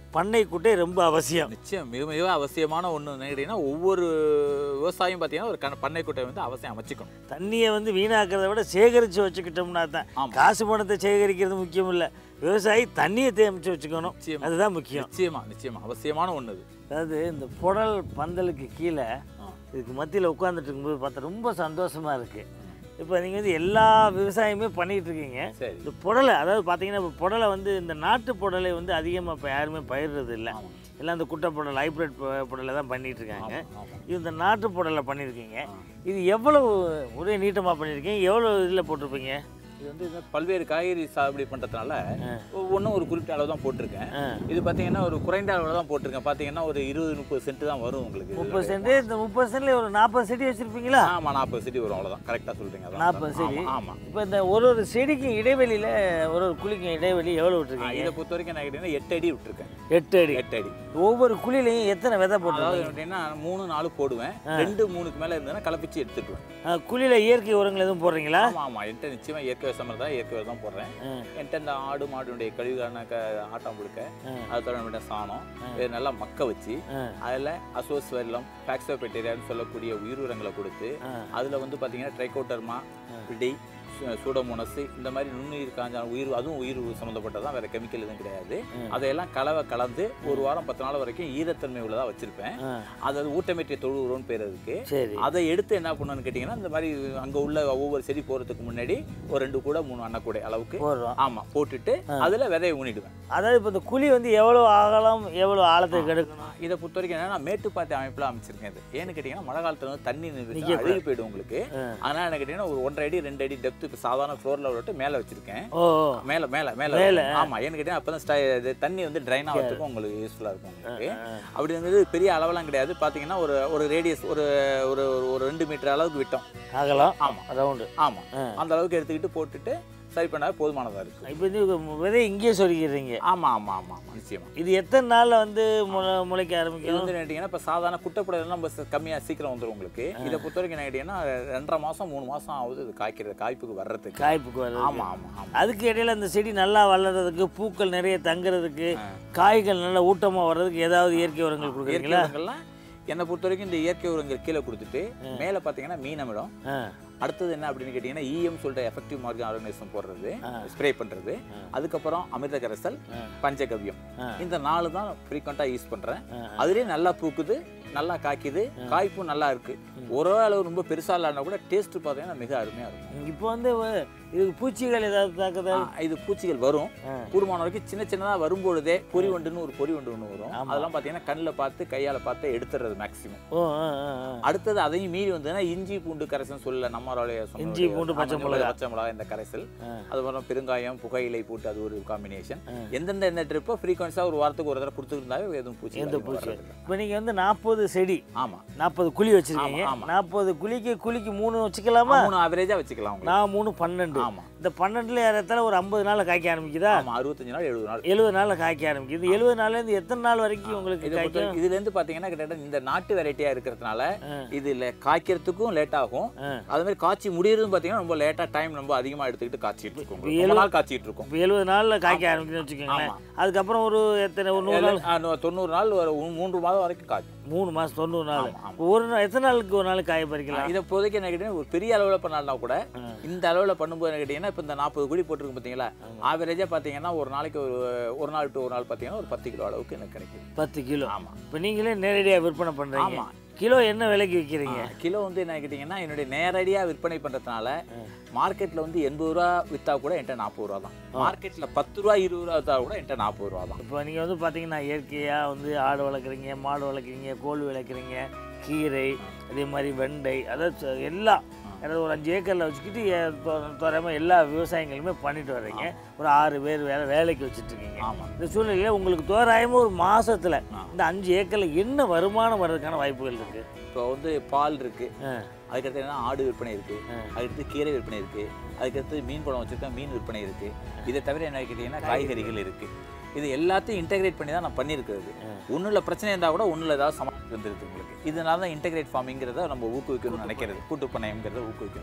Speaker 2: பண்ணை குட்டை ரொம்ப அவசியம்
Speaker 3: நிச்சயம் மிக மிக அவசியமான ஒன்று கேட்டீங்கன்னா ஒவ்வொரு விவசாயம் பார்த்தீங்கன்னா ஒரு கண பண்ணைக்குட்டை வந்து அவசியம் அமைச்சிக்கணும்
Speaker 2: தண்ணியை வந்து வீணாக்கிறத விட சேகரித்து வச்சுக்கிட்டோம்னா தான்
Speaker 3: ஆமா.
Speaker 2: காசு பணத்தை சேகரிக்கிறது முக்கியம் இல்லை விவசாயி தண்ணியை தேமிச்சு வச்சுக்கணும்
Speaker 3: நிச்சயமா.
Speaker 2: அதுதான் முக்கியம்
Speaker 3: நிச்சயமா நிச்சயமா அவசியமான ஒன்று இது
Speaker 2: அதாவது இந்த புடல் பந்தலுக்கு கீழே
Speaker 3: ஆ.
Speaker 2: இதுக்கு மத்தியில் உட்காந்துட்டு இருக்கும்போது பார்த்தா ரொம்ப சந்தோஷமாக இருக்குது இப்போ நீங்கள் வந்து எல்லா விவசாயமே பண்ணிகிட்டு இருக்கீங்க
Speaker 3: சரி
Speaker 2: இந்த புடலை அதாவது பார்த்தீங்கன்னா இப்போ புடலை வந்து இந்த நாட்டு புடலை வந்து அதிகமாக இப்போ யாருமே பயிர்றது இல்லை
Speaker 3: ஆமாம்
Speaker 2: எல்லாம் இந்த குட்டை புடல் ஹைப்ரிட் புடலை தான் பண்ணிகிட்டு இருக்காங்க
Speaker 3: ஆமாம்
Speaker 2: இது இந்த நாட்டு புடலை பண்ணியிருக்கீங்க
Speaker 3: ஆ.
Speaker 2: இது எவ்வளவு ஒரே நீட்டமாக பண்ணியிருக்கீங்க எவ்வளோ இதில் போட்டிருப்பீங்க
Speaker 3: இது வந்து இந்த பல்வேறு காய்கறி சாகுபடி பண்ணுறதுனால ஒவ்வொன்றும் ஒரு குறிப்பிட்ட அளவு தான் போட்டிருக்கேன்
Speaker 2: ஆ.
Speaker 3: இது பார்த்தீங்கன்னா ஒரு குறைந்த அளவில் தான் போட்டிருக்கேன் பார்த்தீங்கன்னா ஒரு இருபது முப்பது சென்ட் தான் வரும் உங்களுக்கு
Speaker 2: முப்பது சென்ட் இந்த முப்பது சென்ட்ல ஒரு நாற்பது செடி வச்சுருப்பீங்களா
Speaker 3: ஆமாம் நாற்பது செடி வரும் அவ்வளோதான் கரெக்டாக சொல்லிட்டீங்க அதான்.
Speaker 2: நாற்பது செடி
Speaker 3: ஆமாம் ஆமாம்
Speaker 2: இப்போ இந்த ஒரு ஒரு செடிக்கும் இடைவெளியில் ஒரு ஒரு குழிக்கும் இடைவெளி எவ்வளோ விட்டுருக்கீங்க
Speaker 3: இதை பொறுத்த வரைக்கும் நான் கேட்டீங்கன்னா எட்டு அடி விட்டுருக்கேன்
Speaker 2: எட்டு அடி
Speaker 3: எட்டு அடி
Speaker 2: ஒவ்வொரு குழிலையும் எத்தனை விதை
Speaker 3: அதாவது
Speaker 2: போட்டுருக்கீங்க
Speaker 3: கேட்டீங்கன்னா மூணு நாலு போடுவேன் ரெண்டு மூணுக்கு மேலே இருந்ததுன்னா கலப்பிச்சு எடுத்துட்டுவேன்
Speaker 2: ஆ, குழியில இயற்கை உரங்கள் எதுவும் போடுறீங்களா
Speaker 3: ஆமாம் ஆமாம் என்கிட்ட நிச்சயமாக இயற்கை விவசாயம் தான் இயற்கை விவசாயம் தான் போடுறேன்
Speaker 2: ஆ.
Speaker 3: என்கிட்ட இந்த ஆடு மாடுடைய கழிவுகான க ஆட்டம் கொடுக்க
Speaker 2: ஆ.
Speaker 3: அது தொடர்பு சாணம் இது நல்லா மக்க வச்சு
Speaker 2: ஆ.
Speaker 3: அதில் அசோஸ் வெல்லம் பாக்சோபெட்டீரியான்னு சொல்லக்கூடிய உயிர் உரங்களை கொடுத்து
Speaker 2: ஆ.
Speaker 3: அதில் வந்து பார்த்தீங்கன்னா ட்ரைகோட்டர்மா பிடி சூடோமோனஸ் இந்த மாதிரி நுண்ணுயிர் காஞ்சான உயிர் அதுவும் உயிர் சம்மந்தப்பட்டதான் வேற கெமிக்கல் எதுவும் கிடையாது அதையெல்லாம் கலவை கலந்து ஒரு வாரம் பத்து நாள் வரைக்கும் ஈரத்தன்மை உள்ளதாக வச்சிருப்பேன்
Speaker 2: ஆ.
Speaker 3: அது ஊட்டமேற்றிய தொழு உரம்னு பேர் இருக்கு
Speaker 2: சரி
Speaker 3: அதை எடுத்து என்ன பண்ணணும்னு கேட்டிங்கன்னா இந்த மாதிரி அங்கே உள்ள ஒவ்வொரு செடி போகிறதுக்கு முன்னாடி ஒரு ரெண்டு கூட மூணு அன்னக்கூடை அளவுக்கு
Speaker 2: போடுறோம்
Speaker 3: ஆமாம் போட்டுட்டு அதில் விதையை ஊனிடுவேன்
Speaker 2: அதாவது இப்போ இந்த குழி வந்து எவ்வளோ அகலம் எவ்வளோ ஆழத்துக்கு எடுக்கணும்
Speaker 3: இதை பொறுத்த வரைக்கும் என்னன்னா மேட்டுப்பாத்தி அமைப்பில் அமைச்சிருக்கேன் இது ஏன்னு கேட்டிங்கன்னா மழை காலத்துல வந்து தண்ணி நிறுத்தி அழுகி போயிடும் உங்களுக்கு
Speaker 2: ஆ.
Speaker 3: அதனால் என்ன கேட்டிங்கன்னா ஒரு ஒன்றரை அடி ரெண்டு அடி டெப்த் இப்போ சாதாரண ஃப்ளோரில் விட்டு மேலே வச்சிருக்கேன்
Speaker 2: ஓ ஓ.
Speaker 3: மேலே மேலே மேலே
Speaker 2: மேல.
Speaker 3: ஆமாம் ஏன்னு கேட்டிங்கன்னா அப்போ தான் இது தண்ணி வந்து ட்ரைன் ஆகிறதுக்கும் உங்களுக்கு யூஸ்ஃபுல்லாக இருக்கும் உங்களுக்கு அப்படி இருந்தது பெரிய அளவெல்லாம் கிடையாது பார்த்தீங்கன்னா ஒரு ஒரு ரேடியஸ் ஒரு ஒரு ஒரு- ஒரு ரெண்டு மீட்டர் அளவுக்கு விட்டோம்
Speaker 2: அகலம்
Speaker 3: ஆமாம்
Speaker 2: ரவுண்டு
Speaker 3: ஆமாம் அந்த அளவுக்கு எடுத்துக்கிட்டு போட்டுட்டு சரி பண்ணால் போதுமானதாக இருக்குது
Speaker 2: இப்போ வந்து விதை இங்கேயே சொல்லிக்கிறீங்க
Speaker 3: ஆமாம் ஆமாம் ஆமாம் ஆமாம் நிச்சயமாக
Speaker 2: இது எத்தனை நாளில் வந்து முளை முளைக்க
Speaker 3: இது
Speaker 2: ஆரம்பிக்கும்
Speaker 3: வந்து கேட்டிங்கன்னா இப்போ சாதாரண குட்டைப்படையெல்லாம் நம்ம ச- கம்மியா சீக்கிரம் வந்துடும் உங்களுக்கு இதை பொறுத்த வரைக்கும் என்ன கேட்டிங்கன்னா ரெண்டரை மாதம் மூணு மாதம் ஆகுது இது காய்க்கிறது காய்ப்புக்கு வர்றதுக்கு
Speaker 2: காய்ப்புக்கு வருது
Speaker 3: ஆமாம் ஆமாம் ஆமாம்
Speaker 2: அதுக்கு இடையில அந்த செடி நல்லா வளர்றதுக்கு பூக்கள் நிறைய தங்குறதுக்கு காய்கள் நல்லா ஊட்டமாக வர்றதுக்கு ஏதாவது இயற்கை உரங்கள்
Speaker 3: இயற்கை
Speaker 2: கொடுக்குறீங்களா
Speaker 3: உரங்கள்லாம் என்னை பொறுத்த வரைக்கும் இந்த இயற்கை உரங்கள் கீழே கொடுத்துட்டு மேலே பார்த்தீங்கன்னா மீனமிடம்
Speaker 2: ஆ
Speaker 3: அடுத்தது என்ன அப்படின்னு கேட்டிங்கன்னா இஎம் சொல்லிட்டு எஃபெக்டிவ் மார்ஜின் ஆர்கனைசேஷன் போடுறது ஸ்ப்ரே பண்ணுறது அதுக்கப்புறம் அமிர்த கரைசல் பஞ்சகவ்யம் இந்த நாலு தான் ஃப்ரீக்வெண்ட்டாக யூஸ் பண்ணுறேன் அதுலேயே நல்லா பூக்குது நல்லா காய்க்குது காய்ப்பும் நல்லா இருக்கு ஒரே அளவு ரொம்ப பெருசா இல்லைன்னா கூட டேஸ்ட் பார்த்தீங்கன்னா மிக அருமையா இருக்கும்
Speaker 2: இப்போ வந்து வ- இதுக்கு பூச்சிகள் ஏதாவது தாக்குதல்
Speaker 3: ஆ, இது பூச்சிகள் வரும்
Speaker 2: ஆ.
Speaker 3: கூடுமான வரைக்கும் சின்ன சின்னதா வரும்பொழுதே பொறி வண்டுன்னு ஒரு பொறி வண்டு ஒன்று வரும் அதெல்லாம் பார்த்தீங்கன்னா கண்ணில் பார்த்து கையால பார்த்து எடுத்துறது மேக்ஸிமம்
Speaker 2: ஓ ஆ ஆ ஆ.
Speaker 3: அடுத்தது அதையும் மீறி வந்ததுன்னா இஞ்சி பூண்டு கரைசல் சொல்ல நம்மளோடைய சொன்ன
Speaker 2: இஞ்சி, பூண்டு, பச்சை மிளகாய்.
Speaker 3: பச்சை மிளகாய் இந்த கரைசல் அதுக்கப்புறம் பெருங்காயம் புகையிலை போட்டு அது ஒரு காம்பினேஷன் எந்தெந்த எண்ணெய் ட்ரிப்போ ஃப்ரீக்வன்ஸாக ஒரு வாரத்துக்கு ஒரு தடவை கொடுத்துருந்தாவே எதுவும் பூச்சி
Speaker 2: எந்த
Speaker 3: அதிகமா
Speaker 2: பூச்சி
Speaker 3: வர்றதில்ல.
Speaker 2: இப்போ நீங்கள் வந்து நாற்பது செடி
Speaker 3: ஆமா
Speaker 2: நாற்பது குழி வச்சிருக்கீங்க
Speaker 3: ஆமா, ஆமா.
Speaker 2: நாற்பது குழிக்கு குழிக்கு மூணு வச்சுக்கலாமா
Speaker 3: மூணு ஆவரேஜா வச்சுக்கலாம் உங்களுக்கு
Speaker 2: நான் மூணு பன்னெண்டு
Speaker 3: ஆமா
Speaker 2: இந்த பன்னெண்டுல ஏறத்தால ஒரு ஐம்பது நாளில் காய்க்க ஆரம்பிக்குதா
Speaker 3: ஆமா அறுபத்தஞ்சு நாள் எழுபது நாள்
Speaker 2: எழுபது நாளில் காய்க்க ஆரம்பிக்குது இந்த எழுபது நாள்லேருந்து எத்தனை நாள் வரைக்கும் உங்களுக்கு
Speaker 3: இதை பொறுத்த
Speaker 2: காய்க்கும்
Speaker 3: வரைக்கும் இதுல இருந்து பாத்தீங்கன்னா கிட்டத்தட்ட இந்த நாட்டு வெரைட்டியா இருக்கிறதுனால
Speaker 2: ஆ.
Speaker 3: இதுல காய்க்கிறதுக்கும் லேட் ஆகும்
Speaker 2: ஆ.
Speaker 3: அது மாதிரி காய்ச்சி முடியறதும் பாத்தீங்கன்னா ரொம்ப லேட்டா டைம் ரொம்ப அதிகமா எடுத்துக்கிட்டு காய்ச்சிட்டு இருக்கும் உங்களுக்கு.
Speaker 2: எழு-
Speaker 3: ரொம்ப நாள் காய்ச்சிட்டு இருக்கும்
Speaker 2: இப்போ எழுபது நாளில் காய்க்க ஆரம்பிக்குதுன்னு வச்சுக்கோங்களேன் அதுக்கப்புறம் ஒரு எத்தனை ஒரு நூறு நாள்
Speaker 3: ஆ, நூ- தொண்ணூறு நாள் ஒரு மூ- மூன்று மாதம் வரைக்கும் காய்க்கும்
Speaker 2: மூணு மாதம் தொண்ணூறு நாள்
Speaker 3: ஆமா, ஆமா.
Speaker 2: ஒரு நாள் எத்தனை நாளுக்கு ஒரு நாள் காய பறிக்கலாம்
Speaker 3: இதை இப்போதைக்கு என்ன கேட்டீங்கன்னா ஒரு பெரிய அளவில் பண்ணாலும் கூட இந்த அளவில் பண்ணும்போது என்ன கேட்டிங்கன்னா இப்போ இந்த நாற்பது குழி போட்டிருக்கு பார்த்தீங்களா ஆவரேஜாக பார்த்தீங்கன்னா ஒரு நாளைக்கு ஒரு ஒரு நாள் டு ஒரு நாள் பார்த்தீங்கன்னா ஒரு பத்து கிலோ அளவுக்கு எனக்கு கிடைக்குது
Speaker 2: பத்து கிலோ
Speaker 3: ஆமாம்
Speaker 2: இப்போ நீங்களே நேரடியாக விற்பனை பண்ணுறீங்க
Speaker 3: ஆமா.
Speaker 2: கிலோ என்ன விலைக்கு விற்கிறீங்க
Speaker 3: கிலோ வந்து என்ன கேட்டிங்கன்னா என்னுடைய நேரடியாக விற்பனை பண்ணுறதுனால மார்க்கெட்டில் வந்து எண்பது ரூபா விற்றா கூட என்கிட்ட நாற்பது ரூபா தான் மார்க்கெட்டில் பத்து ரூபா இருபது ரூபா விற்றா கூட என்கிட்ட நாற்பது ரூபா தான்
Speaker 2: இப்போ நீங்கள் வந்து பார்த்தீங்கன்னா இயற்கையாக வந்து ஆடு வளர்க்குறீங்க மாடு வளர்க்குறீங்க கோழி வளர்க்குறீங்க கீரை அதே மாதிரி வெண்டை அதாவது ச- எல்லாம் அதாவது ஒரு அஞ்சு ஏக்கரில் வச்சுக்கிட்டு எ- தொ- தோராயமா எல்லா விவசாயங்களுமே பண்ணிட்டு வர்றீங்க ஒரு ஆறு பேர் வேலை வேலைக்கு வச்சுட்டு இருக்கீங்க
Speaker 3: ஆமாம்
Speaker 2: இந்த சூழ்நிலையில் உங்களுக்கு தோராயமாக ஒரு மாசத்துல இந்த அஞ்சு ஏக்கரில் என்ன வருமானம் வர்றதுக்கான வாய்ப்புகள் இருக்குது
Speaker 3: இப்போ வந்து பால் இருக்குது
Speaker 2: ஆ
Speaker 3: அதுக்கடுத்து என்ன ஆடு விற்பனை இருக்குது அதுக்கடுத்து கீரை விற்பனை இருக்குது அதுக்கடுத்து மீன் குளம் வச்சுருக்கேன் மீன் விற்பனை இருக்குது இதை தவிர என்ன கேட்டிங்கன்னா காய்கறிகள் இருக்குது இது எல்லாத்தையும் இன்டெகிரேட் பண்ணி தான் நான் பண்ணியிருக்கிறது ஒன்றில் பிரச்சனை இருந்தால் கூட ஒன்றில் ஏதாவது சமாளித்து வந்துருது உங்களுக்கு இதனால தான் இன்டெகிரேட் ஃபார்மிங்கிறத நம்ம ஊக்குவிக்கணும்னு நினைக்கிறது கூட்டுப்பண்ணயம்ங்கிறத ஊக்குவிக்கணும்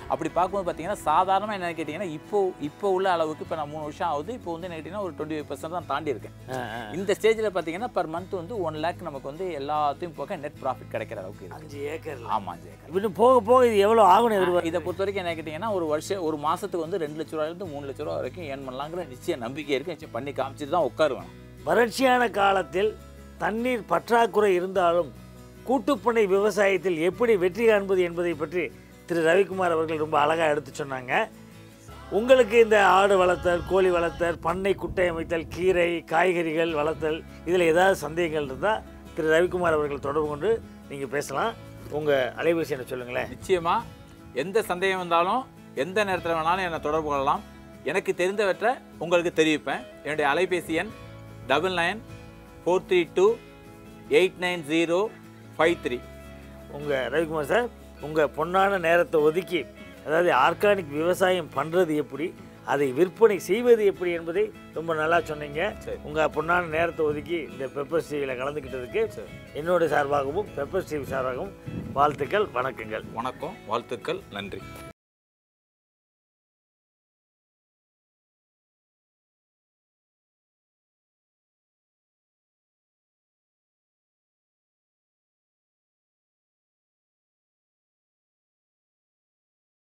Speaker 3: அப்படி பார்க்கும்போது பார்த்தீங்கன்னா சாதாரணமாக என்ன கேட்டிங்கன்னா இப்போ இப்போ உள்ள அளவுக்கு இப்போ நான் மூணு வருஷம் ஆகுது இப்போ வந்து என்ன கேட்டிங்கன்னா ஒரு டுவெண்ட்டி ஃபைவ் பர்சன்ட் தான் தாண்டி இருக்கேன்
Speaker 2: ஆ, ஆ.
Speaker 3: இந்த ஸ்டேஜில் பார்த்தீங்கன்னா பர் மந்த் வந்து ஒன் லேக் நமக்கு வந்து எல்லாத்தையும் போக நெட் ப்ராஃபிட் கிடைக்கிற அளவுக்கு இருக்கு
Speaker 2: அஞ்சு ஏக்கர்ல
Speaker 3: ஆமாம் ஜெயக்கர்
Speaker 2: இப்படி போக போக இது எவ்வளோ ஆகும்னு எதிர்பார்க்க
Speaker 3: இதை பொறுத்த வரைக்கும் என்ன கேட்டிங்கன்னா ஒரு வருஷம் ஒரு மாதத்துக்கு வந்து ரெண்டு லட்ச ரூபாயிலிருந்து மூணு லட்ச ரூபா வரைக்கும் ஏர்ன் பண்ணலாங்கிற நிச்சய நம்பிக்கை இருக்குது நிச்சயம் பண்ணி காமிச்சிட்டு தான் உட்காருவேன்
Speaker 2: வறட்சியான காலத்தில் தண்ணீர் பற்றாக்குறை இருந்தாலும் கூட்டுப்பண்ணை விவசாயத்தில் எப்படி வெற்றி காண்பது என்பதை பற்றி திரு ரவிக்குமார் அவர்கள் ரொம்ப அழகாக எடுத்து சொன்னாங்க உங்களுக்கு இந்த ஆடு வளர்த்தல் கோழி வளர்த்தல் பண்ணை குட்டை அமைத்தல் கீரை காய்கறிகள் வளர்த்தல் இதில் ஏதாவது சந்தேகங்கள் இருந்தால் திரு ரவிக்குமார் அவர்கள் தொடர்பு கொண்டு நீங்கள் பேசலாம் உங்கள் அலைபேசி என்ன சொல்லுங்களேன்
Speaker 3: நிச்சயமா எந்த சந்தேகம் வந்தாலும் எந்த நேரத்தில் வேணாலும் என்னை தொடர்பு கொள்ளலாம் எனக்கு தெரிந்தவற்றை உங்களுக்கு தெரிவிப்பேன் என்னுடைய அலைபேசி எண் double nine four three two eight nine zero five three
Speaker 2: உங்கள் ரவிக்குமார் சார் உங்கள் பொன்னான நேரத்தை ஒதுக்கி அதாவது ஆர்கானிக் விவசாயம் பண்ணுறது எப்படி அதை விற்பனை செய்வது எப்படி என்பதை ரொம்ப நல்லா சொன்னீங்க
Speaker 3: சரி.
Speaker 2: உங்கள் பொன்னான நேரத்தை ஒதுக்கி இந்த பெப்பர் டிவியில் கலந்துக்கிட்டதுக்கு என்னோட சார்பாகவும் பெப்பர் டிவி சார்பாகவும் வாழ்த்துக்கள் வணக்கங்கள்
Speaker 3: வணக்கம் வாழ்த்துக்கள் நன்றி